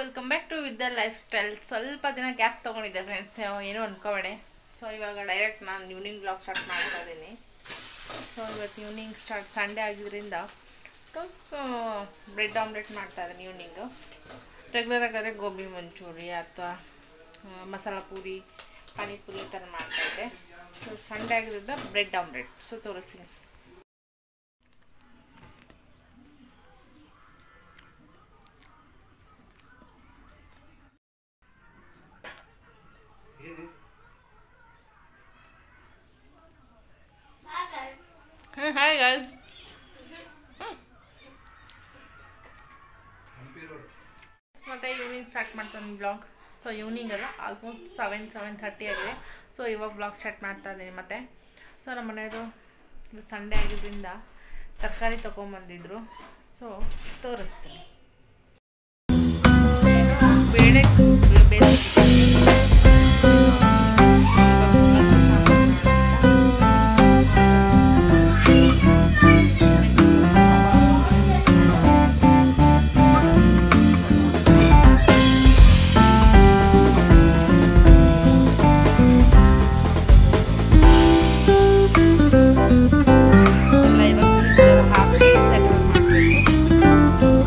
welcome back to with the lifestyle ಸ್ವಲ್ಪ ದಿನ gap ತೊಗೊಂಡಿದ್ದೆ ಫ್ರೆಂಡ್ಸ್ ಏನೋ ಅನ್ಕೋಬೇಡಿ ಸೊ ಇವಾಗ ಡೈರೆಕ್ಟ್ ನಾನು ಈವ್ನಿಂಗ್ ಬ್ಲಾಗ್ ಸ್ಟಾರ್ಟ್ ಮಾಡ್ತಾ ಇದ್ದೀನಿ ಸೊ ಇವತ್ತು ಈವ್ನಿಂಗ್ ಸ್ಟಾರ್ಟ್ ಸಂಡೇ ಆಗಿದ್ದರಿಂದ ಸೊ ಬ್ರೆಡ್ ಆಮ್ಲೆಟ್ ಮಾಡ್ತಾ ಇದ್ದೀನಿ ಈವ್ನಿಂಗು ರೆಗ್ಯುಲರ್ ಆಗಾದ್ರೆ ಗೋಬಿ ಮಂಚೂರಿ ಅಥವಾ ಮಸಾಲ ಪೂರಿ ಪಾನಿಪುರಿ ಈ ಥರ ಮಾಡ್ತಾಯಿದ್ದೆ ಸೊ ಸಂಡೇ ಆಗಿದ್ದರಿಂದ ಬ್ರೆಡ್ ಆಮ್ಲೆಟ್ ಸೊ ತೋರಿಸ್ತೀನಿ ಹಾಯ್ ಗೈಸ್ ಮತ್ತು ಈವ್ನಿಂಗ್ ಸ್ಟಾರ್ಟ್ ಮಾಡ್ತಾನೆ ಬ್ಲಾಗ್ ಸೊ ಈವ್ನಿಂಗ್ ಅಲ್ಲ ಆಲ್ಮೋಸ್ಟ್ ಸೆವೆನ್ ಸೆವೆನ್ ಥರ್ಟಿ ಆಗಿದೆ ಸೊ ಇವಾಗ ಬ್ಲಾಗ್ ಸ್ಟಾರ್ಟ್ ಮಾಡ್ತಾ ಇದ್ದೀನಿ ಮತ್ತೆ ಸೊ ನಮ್ಮ ಮನೆಯವರು ಸಂಡೇ ಆಗಿದ್ದರಿಂದ ತರಕಾರಿ ತೊಗೊಂಬಂದಿದ್ರು ಸೊ ತೋರಿಸ್ತೀನಿ ಬೇಳೆ ಬೇಯಿಸಿದ್ದೀನಿ ಎಲ್ಲ ಇವಾಗ ಫ್ರಿಜ್ಜಲ್ಲಿ ಹಾಕಿ ಸೆಟಲ್ ಮಾಡಬೇಕು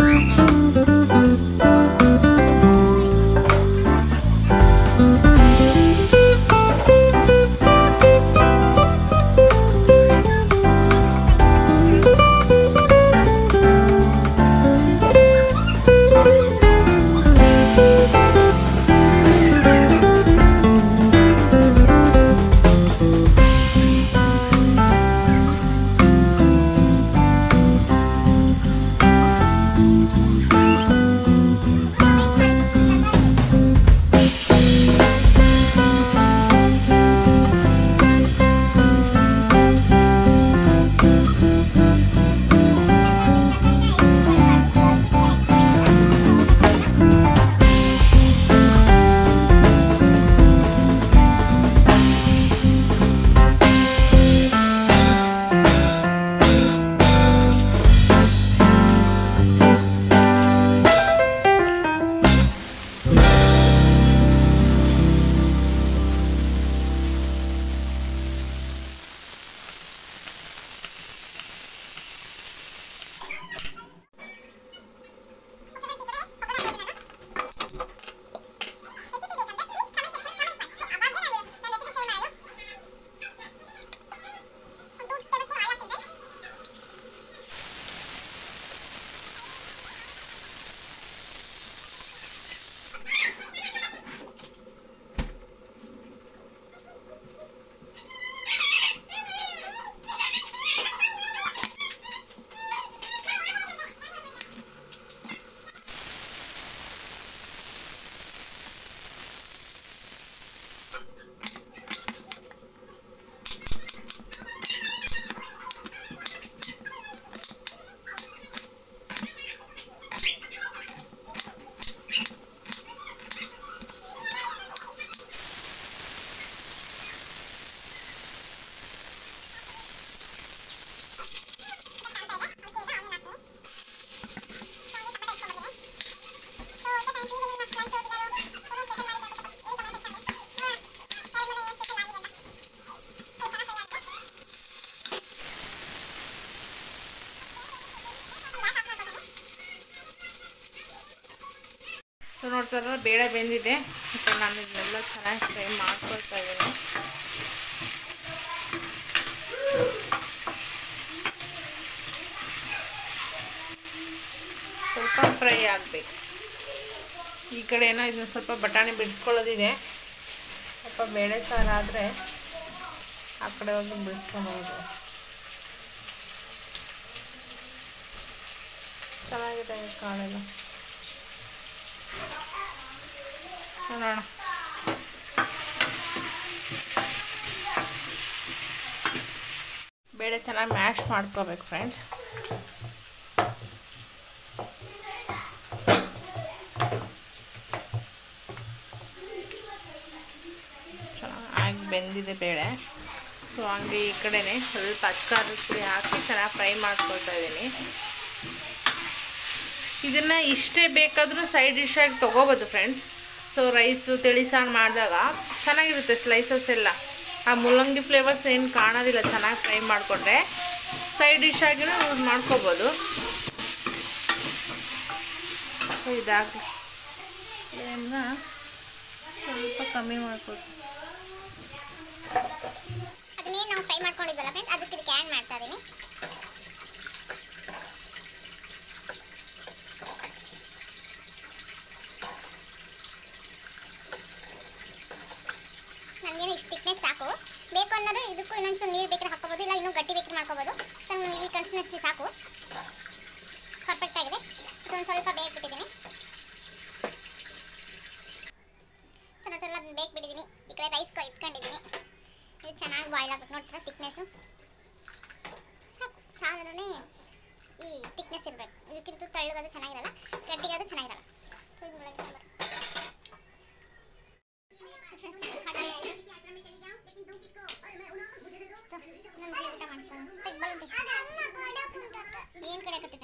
ಸೊ ನೋಡ್ತಾರಲ್ಲ ಬೇಳೆ ಬೆಂದಿದೆ ಮತ್ತು ನಾನು ಇದನ್ನೆಲ್ಲ ಚೆನ್ನಾಗಿ ಫ್ರೈ ಮಾಡ್ಕೊಳ್ತಾ ಇದ್ದೀನಿ ಸ್ವಲ್ಪ ಫ್ರೈ ಆಗಬೇಕು ಈ ಕಡೆ ಏನೋ ಇದನ್ನ ಸ್ವಲ್ಪ ಬಟಾಣಿ ಬಿಡಿಸ್ಕೊಳ್ಳೋದಿದೆ ಸ್ವಲ್ಪ ಬೇಳೆ ಸಾರು ಆದರೆ ಆ ಕಡೆ ಹೋಗಿ ಬಿಡಿಸ್ಕೊಬೋದು ಚೆನ್ನಾಗಿದೆ ಈ ಕಾಳೆಲ್ಲ ನೋಡೋಣ ಬೇಳೆ ಚೆನ್ನಾಗಿ ಮ್ಯಾಶ್ ಮಾಡ್ಕೋಬೇಕು ಫ್ರೆಂಡ್ಸ್ ಚೆನ್ನಾಗಿ ಬೆಂದಿದೆ ಬೇಳೆ ಸೊ ಹಂಗೆ ಈ ಕಡೆನೇ ಸ್ವಲ್ಪ ಅಚ್ಕಾರದ ಪುಡಿ ಹಾಕಿ ಚೆನ್ನಾಗಿ ಫ್ರೈ ಮಾಡ್ಕೊಳ್ತಾ ಇದ್ದೀನಿ ಇದನ್ನು ಇಷ್ಟೇ ಬೇಕಾದರೂ ಸೈಡ್ ಡಿಶ್ ಆಗಿ ತೊಗೋಬೋದು ಫ್ರೆಂಡ್ಸ್ ಸೊ ರೈಸು ತಿಳಿ ಸಾರು ಮಾಡಿದಾಗ ಚೆನ್ನಾಗಿರುತ್ತೆ ಸ್ಲೈಸಸ್ ಎಲ್ಲ ಆ ಮುಲ್ಲಂಗಿ ಫ್ಲೇವರ್ಸ್ ಏನು ಕಾಣೋದಿಲ್ಲ ಚೆನ್ನಾಗಿ ಫ್ರೈ ಮಾಡಿಕೊಂಡ್ರೆ ಸೈಡ್ ಡಿಶ್ ಆಗಿನೂ ಯೂಸ್ ಮಾಡ್ಕೋಬೋದು ಸೊ ಇದಾಗಲಿ ಫ್ಲೇಮ್ನ ಸ್ವಲ್ಪ ಕಮ್ಮಿ ಮಾಡ್ಕೊಡ್ತೀನಿ ಅದನ್ನೇ ನಾವು ಫ್ರೈ ಮಾಡ್ಕೊಂಡಿದ್ವಲ್ಲ ಫ್ರೆಂಡ್ಸ್ ಅದಕ್ಕೆ ಇದಕ್ಕೆ ಆ್ಯಡ್ ಮಾಡ್ತಾ ಇದ್ದೀನಿ ನನಗೇನು ಇಷ್ಟು ಥಿಕ್ನೆಸ್ ಸಾಕು ಬೇಕು ಅನ್ನೋದು ಇದಕ್ಕೂ ಇನ್ನೊಂಚೂರು ನೀರು ಬೇಕಾದ್ರೆ ಹಾಕೋಬೋದು ಇಲ್ಲ ಇನ್ನೂ ಗಟ್ಟಿ ಬೇಕಾದ್ರೆ ಮಾಡ್ಕೋಬೋದು ಸೊ ನನಗೆ ಈ ಕನ್ಸಿಸ್ಟೆನ್ಸಿ ಸಾಕು ಪರ್ಫೆಕ್ಟ್ ಆಗಿದೆ ಇದೊಂದು ಸ್ವಲ್ಪ ಬೇಯಿಸ್ಬಿಟ್ಟಿದ್ದೀನಿ ಸೊ ಅದೆಲ್ಲ ಬೇಯಿಸ್ಬಿಟ್ಟಿದ್ದೀನಿ ಈ ಕಡೆ ರೈಸ್ ಇಟ್ಕೊಂಡಿದ್ದೀನಿ ಇದು ಚೆನ್ನಾಗಿ ಬಾಯ್ಲ್ ಆಗ್ಬೇಕು ನೋಡ್ತೀರಾ ತಿಕ್ನೆಸ್ಸು ಸಾಕು ಸಾಲನೇ ಈ ತಿಕ್ನೆಸ್ ಇರಬೇಕು ಇದಕ್ಕಿಂತ ತಳ್ಳಗದು ಚೆನ್ನಾಗಿರಲ್ಲ ಗಟ್ಟಿಗಾದ್ರು ಚೆನ್ನಾಗಿರಲ್ಲ ಸೊ ಇದು ಮುಳಗಿ ಸಾಂಬಾರು ಊಟ ಮಾಡಿಸ್ತಾನೆ ಏನು ಕಡೆ ಕಟ್ಟಿದೆ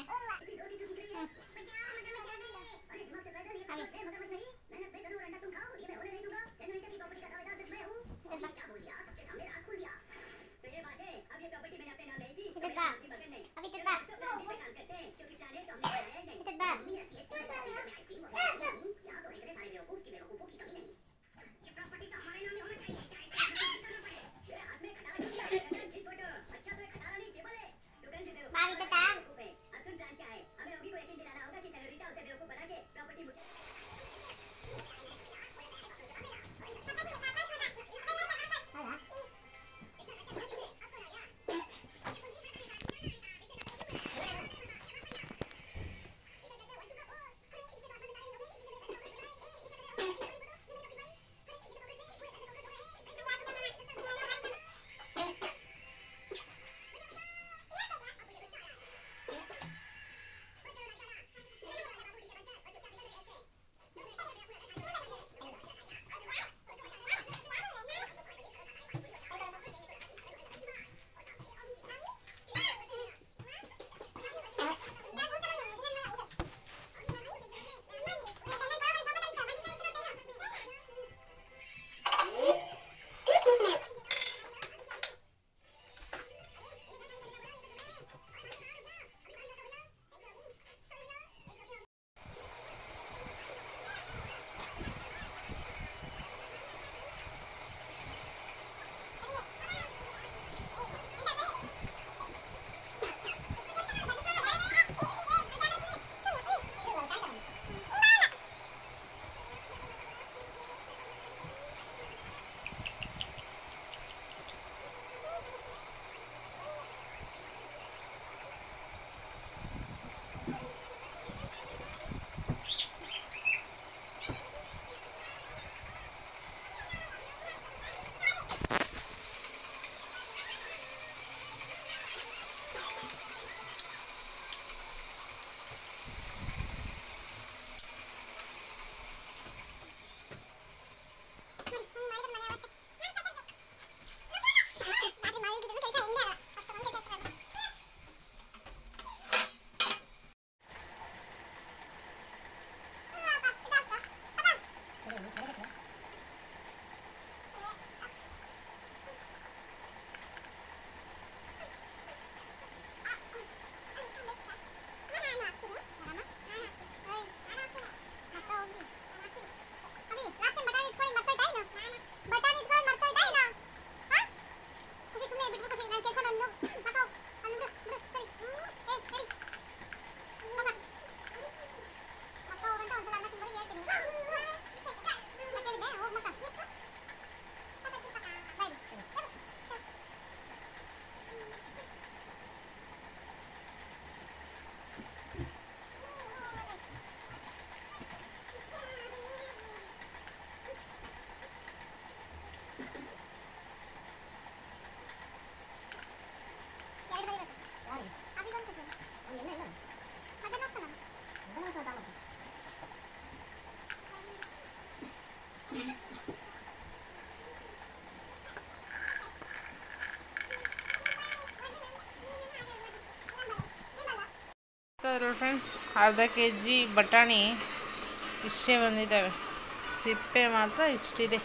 ನೋಡಿದ್ರಲ್ಲ ಫ್ರೆಂಡ್ಸ್ ಅರ್ಧ ಕೆ ಜಿ ಬಟಾಣಿ ಇಷ್ಟೇ ಬಂದಿದ್ದಾವೆ ಸಿಪ್ಪೆ ಮಾತ್ರ ಇಷ್ಟಿದೆ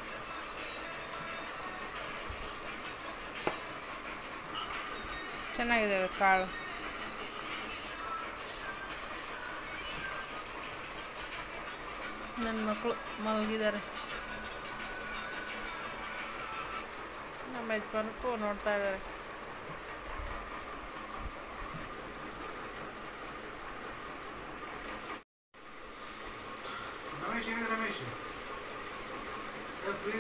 ಚೆನ್ನಾಗಿದ್ದಾವೆ ಕಾಳು ನನ್ನ ಮಕ್ಕಳು ಮಲಗಿದ್ದಾರೆ ನಮ್ಮ ಯಜಮಾನಕ್ಕೂ ನೋಡ್ತಾ ಇದ್ದಾರೆ ರಮೇಶ್ ಏನಿದೆ ರಮೇಶ್ ಫ್ರೀ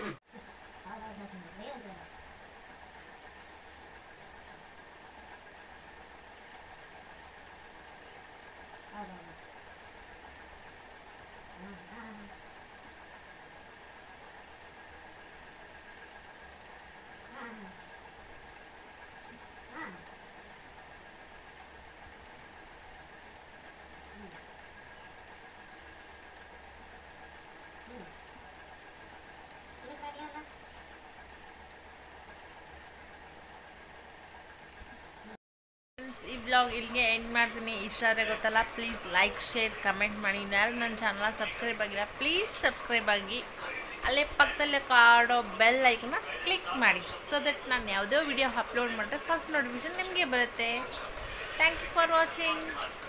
ಫ್ರೆಂಡ್ಸ್ ಈ ಬ್ಲಾಗ್ ಇಲ್ಲಿಗೆ ಎಂಡ್ ಮಾಡ್ತೀನಿ ಇಷ್ಟ ಆದರೆ ಗೊತ್ತಲ್ಲ ಪ್ಲೀಸ್ ಲೈಕ್ ಶೇರ್ ಕಮೆಂಟ್ ಮಾಡಿ ಯಾರು ನನ್ನ ಚಾನಲ್ ಸಬ್ಸ್ಕ್ರೈಬ್ ಆಗಿಲ್ಲ ಪ್ಲೀಸ್ ಸಬ್ಸ್ಕ್ರೈಬ್ ಆಗಿ ಅಲ್ಲೇ ಪಕ್ಕದಲ್ಲೇ ಕಾಡೋ ಬೆಲ್ ಐಕನ್ನ ಕ್ಲಿಕ್ ಮಾಡಿ ಸೊ ದಟ್ ನಾನು ಯಾವುದೇ ವಿಡಿಯೋ ಅಪ್ಲೋಡ್ ಮಾಡಿದ್ರೆ ಫಸ್ಟ್ ನೋಟಿಫಿಕೇಶನ್ ನಿಮಗೆ ಬರುತ್ತೆ ಥ್ಯಾಂಕ್ ಯು ಫಾರ್ ವಾಚಿಂಗ್